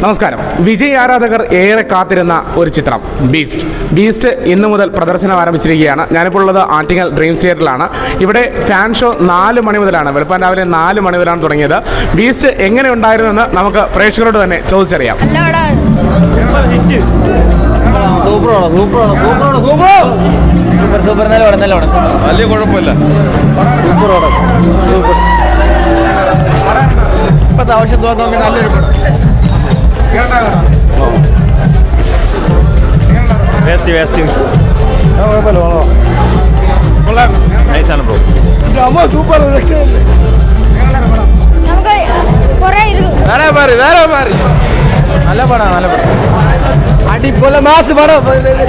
നമസ്കാരം വിജയ് ആരാധകർ ഏറെ കാത്തിരുന്ന ഒരു ചിത്രം ബീസ്റ്റ് ബീസ്റ്റ് ഇന്നു മുതൽ പ്രദർശനം ആരംഭിച്ചിരിക്കുകയാണ് ഞാനിപ്പോൾ ഉള്ളത് ആറ്റിങ്ങൽ ഡ്രീംസ് തിയേറ്ററിലാണ് ഇവിടെ ഫാൻ ഷോ നാല് മണി മുതലാണ് വെളുപ്പാൻ രാവിലെ നാല് മണി മുതലാണ് തുടങ്ങിയത് ബീസ്റ്റ് എങ്ങനെ ഉണ്ടായിരുന്നെന്ന് നമുക്ക് പ്രേക്ഷകരോട് തന്നെ ചോദിച്ചറിയാം നല്ല പടമാണ് സൂപ്പറാണ് സൂപ്പറാണ് സൂപ്പറാണ് സൂപ്പർ സൂപ്പർ സൂപ്പർ നല്ല പടം നല്ല പടം വലിയ കുഴപ്പമില്ല സൂപ്പർ പടം സൂപ്പർ ഇപ്പത്തെ ആവശ്യം തോന്നുന്ന നല്ലൊരു പടം വേസ്റ്റ് വേസ്റ്റ് കുഴപ്പമില്ല നൈസാണ് ബ്രോ അമ്മ സൂപ്പർ രക്ഷയില്ല നമുക്ക് കുറെ ഇരിക്കും വേറെ മാറി വേറെ മാറി നല്ല പടം നല്ല പടം അടിപൊളി മാസ് പടം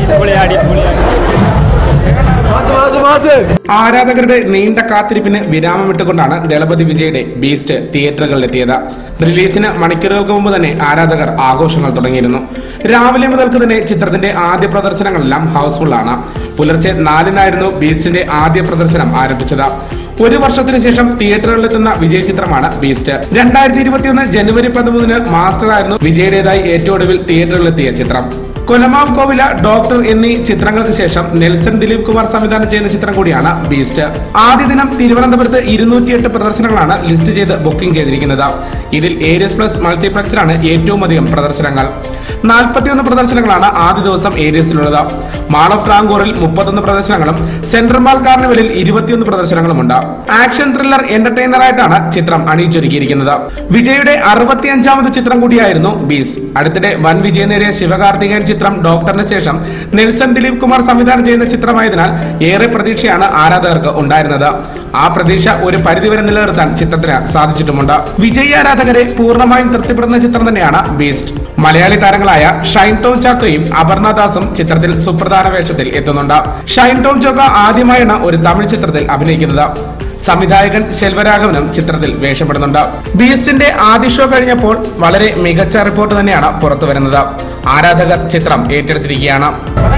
മാസ് മാസ് മാസ് ആരാധകരുടെ നീണ്ട കാത്തിരിപ്പിന് വിരാമം ഇട്ടുകൊണ്ടാണ് ദളപതി വിജയുടെ ബീസ്റ്റ് തിയേറ്ററുകളിലെത്തിയത് റിലീസിന് മണിക്കൂറുകൾക്ക് മുമ്പ് തന്നെ ആരാധകർ ആഘോഷങ്ങൾ തുടങ്ങിയിരുന്നു രാവിലെ മുതൽക്ക് തന്നെ ചിത്രത്തിന്റെ ആദ്യ പ്രദർശനങ്ങളെല്ലാം ഹൗസ്ഫുള്ളാണ് പുലർച്ചെ നാലിനായിരുന്നു ബീസ്റ്റിന്റെ ആദ്യ പ്രദർശനം ആരംഭിച്ചത് ഒരു വർഷത്തിന് ശേഷം തിയേറ്ററുകളിലെത്തുന്ന വിജയ് ചിത്രമാണ് ബീസ്റ്റ് രണ്ടായിരത്തി ഇരുപത്തിയൊന്ന് ജനുവരി പതിമൂന്നിന് മാസ്റ്റർ ആയിരുന്നു വിജയുടേതായി ഏറ്റവും ഒടുവിൽ തിയേറ്ററിലെത്തിയ ചിത്രം കൊലമാവ് കോവില ഡോക്ടർ എന്നീ ചിത്രങ്ങൾക്ക് ശേഷം നെൽസൺ ദിലീപ് കുമാർ സംവിധാനം ചെയ്യുന്ന ചിത്രം കൂടിയാണ് ബീസ്റ്റ് ആദ്യ ദിനം തിരുവനന്തപുരത്ത് ഇരുന്നൂറ്റിയെട്ട് പ്രദർശനങ്ങളാണ് ലിസ്റ്റ് ചെയ്ത് ബുക്കിംഗ് ചെയ്തിരിക്കുന്നത് ഇതിൽ ഏരിയസ് പ്ലസ് മൾട്ടിപ്ലക്സിലാണ് ഏറ്റവും അധികം പ്രദർശനങ്ങൾ നാൽപ്പത്തിയൊന്ന് പ്രദർശനങ്ങളാണ് ആദ്യ ദിവസം ഏരിയസിലുള്ളത് മാൾ ഓഫ് ട്രാങ്കൂറിൽ മുപ്പത്തൊന്ന് പ്രദർശനങ്ങളും സെൻട്രൽ മാൾ കാർണിവലിൽ ഇരുപത്തിയൊന്ന് പ്രദർശനങ്ങളുമുണ്ട് ആക്ഷൻ ത്രില്ലർ എന്റർടൈനർ ആയിട്ടാണ് ചിത്രം അണിയിച്ചൊരുക്കിയിരിക്കുന്നത് വിജയുടെ അറുപത്തിയഞ്ചാമത് ചിത്രം കൂടിയായിരുന്നു ബീസ്റ്റ് അടുത്തിടെ വൻ വിജയം നേടിയ ശിവകാർത്തികേയൻ ചിത്രം ഡോക്ടറിന് ശേഷം നെൽസൺ ദിലീപ് കുമാർ സംവിധാനം ചെയ്യുന്ന ചിത്രമായതിനാൽ ഏറെ പ്രതീക്ഷയാണ് ആരാധകർക്ക് ഉണ്ടായിരുന്നത് ആ പ്രതീക്ഷ ഒരു പരിധിവരെ നിലനിർത്താൻ ചിത്രത്തിന് സാധിച്ചിട്ടുമുണ്ട് വിജയ് ആരാധകരെ പൂർണ്ണമായും തൃപ്തിപ്പെടുന്ന ചിത്രം തന്നെയാണ് ബീസ്റ്റ് മലയാളി താരങ്ങളായ ഷൈൻ ടോം ചാക്കോയും അപർണ ദാസും ചിത്രത്തിൽ സുപ്രധാന വേഷത്തിൽ എത്തുന്നുണ്ട് ഷൈൻ ടോം ചോക്ക ആദ്യമായാണ് ഒരു തമിഴ് ചിത്രത്തിൽ അഭിനയിക്കുന്നത് സംവിധായകൻ ശെൽവരാഘവനും ചിത്രത്തിൽ വേഷപ്പെടുന്നുണ്ട് ബീസ്റ്റിന്റെ ആദ്യ ഷോ കഴിഞ്ഞപ്പോൾ വളരെ മികച്ച റിപ്പോർട്ട് തന്നെയാണ് പുറത്തു വരുന്നത് ആരാധകർ ചിത്രം ഏറ്റെടുത്തിരിക്കുകയാണ്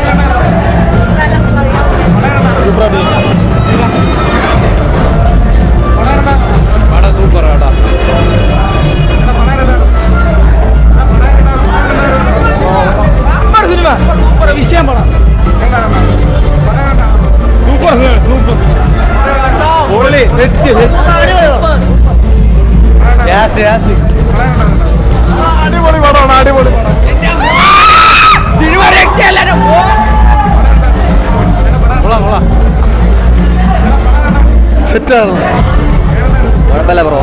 പടം സൂപ്പർ ആടാ സിനിമ സൂപ്പർ വിഷയം പടം സൂപ്പർ സൂപ്പർ പൊളി സെറ്റ് ഗ്യാസ് ഗ്യാസ് അടിപൊളി പടമാണ് അടിപൊളി പടം സിനിമ കൊള്ളാം കൊള്ളാം സെറ്റാണ് കുഴപ്പമില്ല ബ്രോ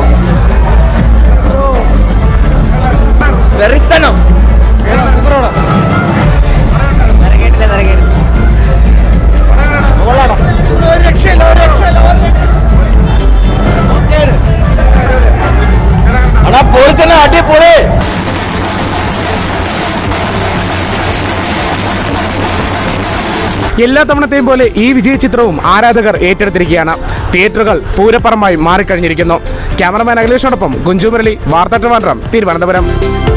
വെറിത്തനം സൂപ്പറോടാ നിറകേട്ടില്ല നിറകേട്ടില്ല ഒരു രക്ഷയില്ല ഒരു രക്ഷയില്ല അടാ പോയി തന്നെ അടിപൊളി എല്ലാ തവണത്തെയും പോലെ ഈ വിജയ ചിത്രവും ആരാധകർ ഏറ്റെടുത്തിരിക്കുകയാണ് തിയേറ്ററുകൾ പൂരപ്പറമ്പായി മാറിക്കഴിഞ്ഞിരിക്കുന്നു ക്യാമറമാൻ അഖിലേഷോടൊപ്പം ഗുഞ്ചുമുരളി വാർത്താ ട്രിവാൻഡ്രം തിരുവനന്തപുരം